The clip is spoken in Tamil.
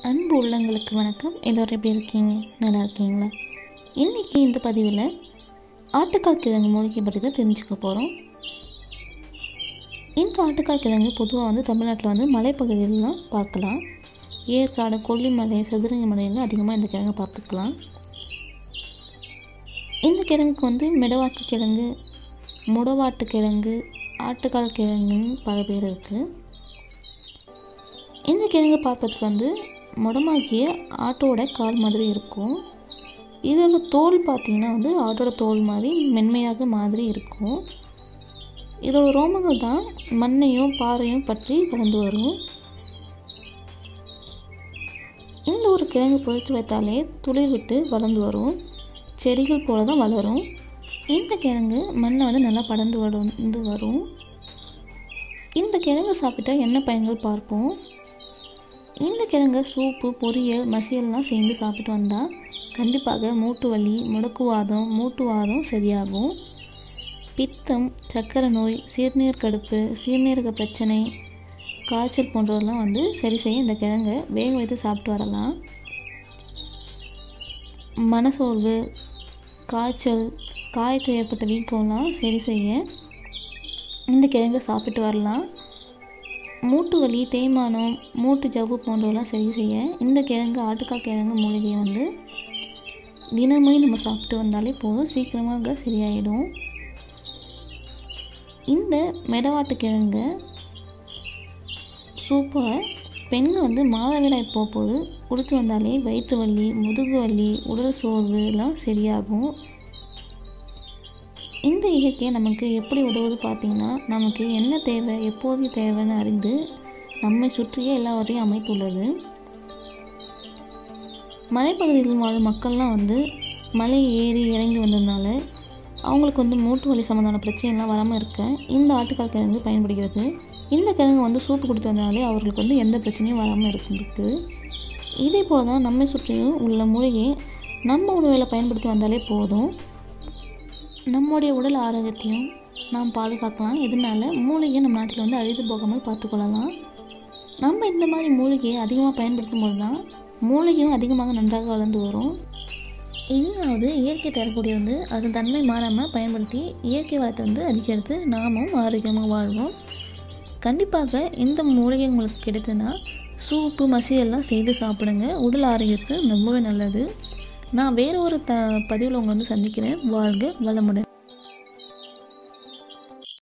அன்பு உள்ளங்களுக்கு வணக்கம் எல்லோரும் எப்படி இருக்கீங்க நல்லா இருக்கீங்களா இன்றைக்கி இந்த பதிவில் ஆட்டுக்கால் கிழங்கு மூலிகை பற்றி தான் தெரிஞ்சுக்க போகிறோம் இந்த ஆட்டுக்கால் கிழங்கு பொதுவாக வந்து தமிழ்நாட்டில் வந்து மலைப்பகுதியிலலாம் பார்க்கலாம் ஏற்காடு கொல்லிமலை சதுரங்க மலையில் அதிகமாக இந்த கிழங்கு பார்த்துக்கலாம் இந்த கிழங்குக்கு வந்து மிடவாக்கு கிழங்கு முடவாட்டு கிழங்கு ஆட்டுக்கால் கிழங்குன்னு பல பேர் இருக்குது இந்த கிழங்கு பார்க்கறதுக்கு வந்து முடமாக்கிய ஆட்டோட கால் மாதிரி இருக்கும் இதோட தோல் பார்த்திங்கன்னா வந்து ஆட்டோட தோல் மாதிரி மென்மையாக மாதிரி இருக்கும் இதோட ரோமங்கள் தான் மண்ணையும் பாறையும் பற்றி வளர்ந்து வரும் இந்த ஒரு கிழங்கு பொறிச்சு வைத்தாலே துளிர் விட்டு வளர்ந்து வரும் செடிகள் போல தான் வளரும் இந்த கிழங்கு மண்ணை வந்து நல்லா படர்ந்து வளர்ந்து வரும் இந்த கிழங்கு சாப்பிட்டா என்ன பயன்கள் பார்ப்போம் இந்த கிழங்கு சூப்பு பொரியல் மசியல்லாம் சேர்ந்து சாப்பிட்டு வந்தால் கண்டிப்பாக மூட்டு வலி முடக்குவாதம் மூட்டுவாதம் சரியாகும் பித்தம் சர்க்கரை நோய் சிறுநீர் கடுப்பு சிறுநீரக பிரச்சனை காய்ச்சல் போன்றதெல்லாம் வந்து சரி செய்ய இந்த கிழங்கை வேக வைத்து சாப்பிட்டு வரலாம் மனசோர்வு காய்ச்சல் காயத்தில் ஏற்பட்ட வீக்கம்லாம் சரி செய்ய இந்த கிழங்கை சாப்பிட்டு வரலாம் மூட்டு வலி தேய்மானம் மூட்டு ஜவ்வு போன்றவெல்லாம் சரி செய்ய இந்த கிழங்கு ஆட்டுக்கால் கிழங்கு மூலிகையை வந்து தினமும் நம்ம சாப்பிட்டு வந்தாலே போதும் சீக்கிரமாக சரியாயிடும் இந்த மெடவாட்டு கிழங்கு சூப்பை பெண்கள் வந்து மாதவிடாய் போகும்போது கொடுத்து வந்தாலே வயிற்று வலி முதுகு வலி உடல் சோர்வு எல்லாம் சரியாகும் இந்த இயற்கை நமக்கு எப்படி உதவுது பார்த்திங்கன்னா நமக்கு என்ன தேவை எப்போது தேவைன்னு அறிந்து நம்மை சுற்றியே எல்லாவற்றையும் அமைத்துள்ளது மலைப்பகுதியில் வாழும் மக்கள்லாம் வந்து மலை ஏறி இறங்கி வந்ததுனால அவங்களுக்கு வந்து மூட்டு வலி சம்மந்தமான பிரச்சனைலாம் வராமல் இருக்க இந்த ஆட்டுக்கால் கிழங்கு பயன்படுகிறது இந்த கிழங்கு வந்து சூப்பு கொடுத்து வந்தனாலே அவர்களுக்கு வந்து எந்த பிரச்சனையும் வராமல் இருக்குது இதே போல் தான் நம்மை சுற்றியும் உள்ள மூலிகையை நம்ம உணவில் பயன்படுத்தி வந்தாலே போதும் நம்முடைய உடல் ஆரோக்கியத்தையும் நாம் பாதுகாக்கலாம் இதனால் மூலிகை நம்ம நாட்டில் வந்து அழிந்து போகாமல் பார்த்துக்கொள்ளலாம் நம்ம இந்த மாதிரி மூலிகையை அதிகமாக பயன்படுத்தும் போது தான் மூலிகையும் அதிகமாக நன்றாக வளர்ந்து வரும் இனியாவது இயற்கை தரக்கூடிய வந்து அதன் தன்மை மாறாமல் பயன்படுத்தி இயற்கை வளத்தை வந்து அதிகரித்து நாமும் ஆரோக்கியமாக வாழ்வோம் கண்டிப்பாக இந்த மூலிகை உங்களுக்கு கிடைத்ததுன்னா சூப்பு மசியெல்லாம் செய்து சாப்பிடுங்க உடல் ஆரோக்கியத்துக்கு ரொம்பவே நல்லது நான் வேறு ஒரு த பதிவில் உங்களை வந்து சந்திக்கிறேன் வாழ்க வளமுடன்